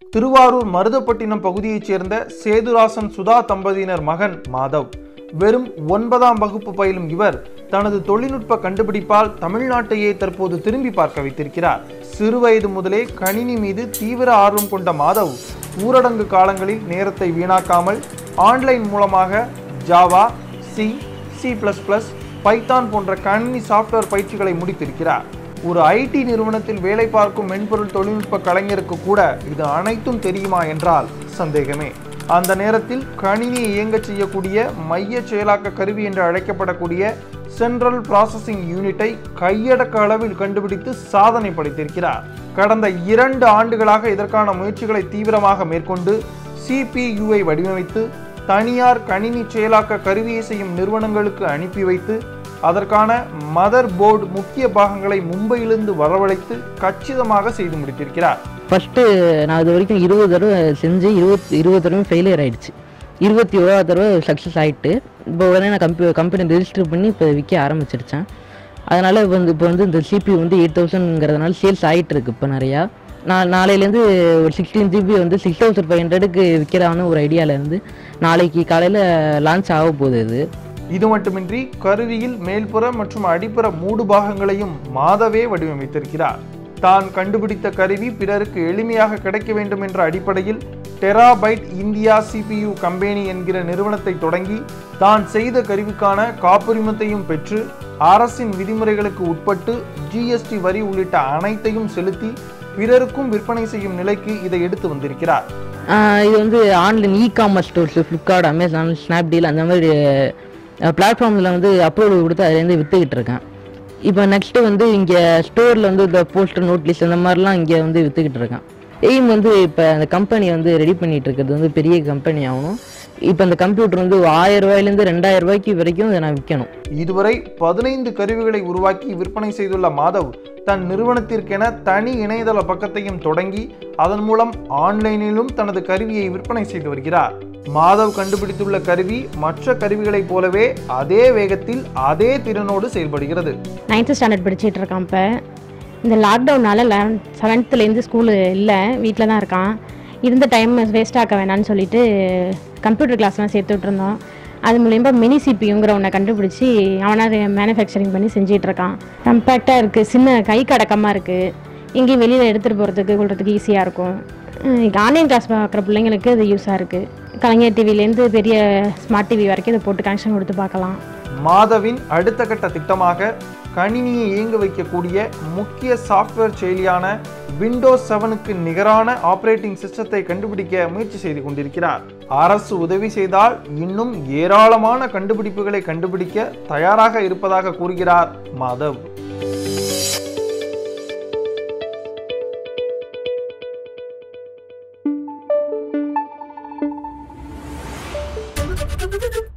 திருவாரூர் மருதப்பட்டினம் பகுதியைச் சேர்ந்த சேதுராசன் சுதா தம்பதியினர் மகன் மாதவ் வெறும் ஒன்பதாம் வகுப்பு பயிலும் இவர் தனது தொழில்நுட்ப கண்டுபிடிப்பால் தமிழ்நாட்டையே தற்போது திரும்பி பார்க்க வைத்திருக்கிறார் சிறுவயது முதலே கணினி மீது தீவிர ஆர்வம் கொண்ட மாதவ் ஊரடங்கு காலங்களில் நேரத்தை வீணாக்காமல் ஆன்லைன் மூலமாக Java C C plus plus Python போன்ற கணினி சாஃப்ட்வேர் பயிற்சிகளை முடித்திருக்கிறார் ஒரு ஐடி நிறுவனத்தில் வேலை பார்க்கும் மென்பொருள் தொழில்நுட்ப கலைஞருக்கு கூட இது அனைத்தும் தெரியுமா என்றால் சந்தேகமே அந்த நேரத்தில் கணினியை இயங்கச் செய்யக்கூடிய மைய செயலாக்க கருவி என்று அழைக்கப்படக்கூடிய சென்ட்ரல் ப்ராசஸிங் யூனிட்டை கையடக்க அளவில் கண்டுபிடித்து சாதனை படைத்திருக்கிறார் கடந்த இரண்டு ஆண்டுகளாக இதற்கான முயற்சிகளை தீவிரமாக மேற்கொண்டு சிபியுவை வடிவமைத்து தனியார் கணினி செயலாக்க கருவியை செய்யும் நிறுவனங்களுக்கு அனுப்பி வைத்து அதற்கான மதர் போர்டு முக்கிய பாகங்களை மும்பையிலிருந்து வரவழைத்து கச்சிதமாக செய்து முடித்திருக்கிறார் ஃபஸ்ட்டு நான் இது வரைக்கும் இருபது தடவை செஞ்சு இருபத்தி இருபது தடவை ஃபெயிலியர் ஆயிடுச்சு இருபத்தி ஓராவது தடவை சக்ஸஸ் ஆகிட்டு இப்போ உடனே நான் கம்பெ கம்பெனி ரெஜிஸ்டர் பண்ணி இப்போ விற்க ஆரம்பிச்சிருச்சேன் அதனால் இப்போ வந்து இப்போ வந்து இந்த சிபி வந்து எயிட் தௌசண்ட்ங்கிறதுனால சேல்ஸ் ஆகிட்டு இருக்கு இப்போ நிறையா நான் நாளையிலேருந்து ஒரு சிக்ஸ்டீன் ஜிபி வந்து சிக்ஸ் தௌசண்ட் ஃபைவ் ஹண்ட்ரடுக்கு விற்கிறான்னு ஒரு ஐடியாவில் இருந்து நாளைக்கு காலையில் லான்ச் ஆக போகுது இது இது மட்டுமின்றி கருவியில் மேல்புற மற்றும் அடிப்புற மூடு பாகங்களையும் மாதவே வடிவமைத்திருக்கிறார் தான் கண்டுபிடித்த கருவி பிறருக்கு எளிமையாக கிடைக்க வேண்டும் என்ற அடிப்படையில் டெராபைட் இந்தியா சிபியு கம்பெனி என்கிற நிறுவனத்தை தொடங்கி தான் செய்த கருவிக்கான காப்புரிமத்தையும் பெற்று அரசின் விதிமுறைகளுக்கு உட்பட்டு ஜிஎஸ்டி வரி உள்ளிட்ட அனைத்தையும் செலுத்தி பிறருக்கும் விற்பனை செய்யும் நிலைக்கு இதை எடுத்து வந்திருக்கிறார் ஆஹ் இது வந்து online e commerce stores Flipkart Amazon Snapdeal அந்த மாதிரி பிளாட்ஃபார்மில் வந்து அப்லோடு கொடுத்து அதுலேருந்து விற்றுக்கிட்டு இருக்கேன் இப்போ நெக்ஸ்ட்டு வந்து இங்கே ஸ்டோரில் வந்து இந்த போஸ்டர் நோட்லிஸ்ட் அந்த மாதிரிலாம் இங்கே வந்து விற்றுக்கிட்டு இருக்கேன் எய்ம் வந்து இப்போ அந்த கம்பெனி வந்து ரெடி பண்ணிட்டு இருக்கிறது வந்து பெரிய கம்பெனி ஆகணும் இப்போ அந்த கம்ப்யூட்டர் வந்து ஆயிரம் ரூபாயிலேருந்து ரெண்டாயிரம் ரூபாய்க்கு வரைக்கும் இதை நான் விற்கணும் இதுவரை பதினைந்து கருவிகளை உருவாக்கி விற்பனை செய்துள்ள மாதவ் தன் நிறுவனத்திற்கென தனி இணையதள பக்கத்தையும் தொடங்கி அதன் மூலம் ஆன்லைனிலும் தனது கருவியை விற்பனை செய்து வருகிறார் மாதவ் கண்டுபிடித்துள்ள கருவி மற்ற கருவிகளைப் போலவே அதே வேகத்தில் அதே திறனோடு செயல்படுகிறது நைன்த்து ஸ்டாண்டர்ட் படிச்சிட்டு இருக்கான் இப்போ இந்த லாக்டவுனால் லெவன் செவன்த்துலேருந்து ஸ்கூலு இல்லை வீட்டில் தான் இருக்கான் இருந்த டைம் வேஸ்ட் ஆக்க வேணாம்னு சொல்லிட்டு கம்ப்யூட்டர் கிளாஸ்லாம் சேர்த்து விட்ருந்தோம் அது மூலயமா மினி சிபியுங்கிற ஒன்றை கண்டுபிடிச்சி அவனாக மேனுஃபேக்சரிங் பண்ணி செஞ்சிட்டு இருக்கான் கம்பேக்டாக இருக்குது சின்ன கை கடக்கமாக இருக்குது எங்கேயும் வெளியில் எடுத்துகிட்டு போகிறதுக்கு கொள்றதுக்கு ஈஸியாக இருக்கும் ஆன்லைன் கிளாஸ் பார்க்குற பிள்ளைங்களுக்கு இது யூஸாக இருக்குது கலைஞர் டிவிலேருந்து பெரிய ஸ்மார்ட் டிவி வரைக்கும் இதை போட்டு கனெக்ஷன் கொடுத்து பார்க்கலாம் மாதவின் அடுத்த கட்ட திட்டமாக கணினியை இயங்க வைக்கக்கூடிய முக்கிய சாஃப்ட்வேர் செயலியான விண்டோஸ் செவனுக்கு நிகரான ஆபரேட்டிங் சிஸ்டத்தை கண்டுபிடிக்க முயற்சி செய்து கொண்டிருக்கிறார் அரசு உதவி செய்தால் இன்னும் ஏராளமான கண்டுபிடிப்புகளை கண்டுபிடிக்க தயாராக இருப்பதாக கூறுகிறார் மாதவ் Thank you.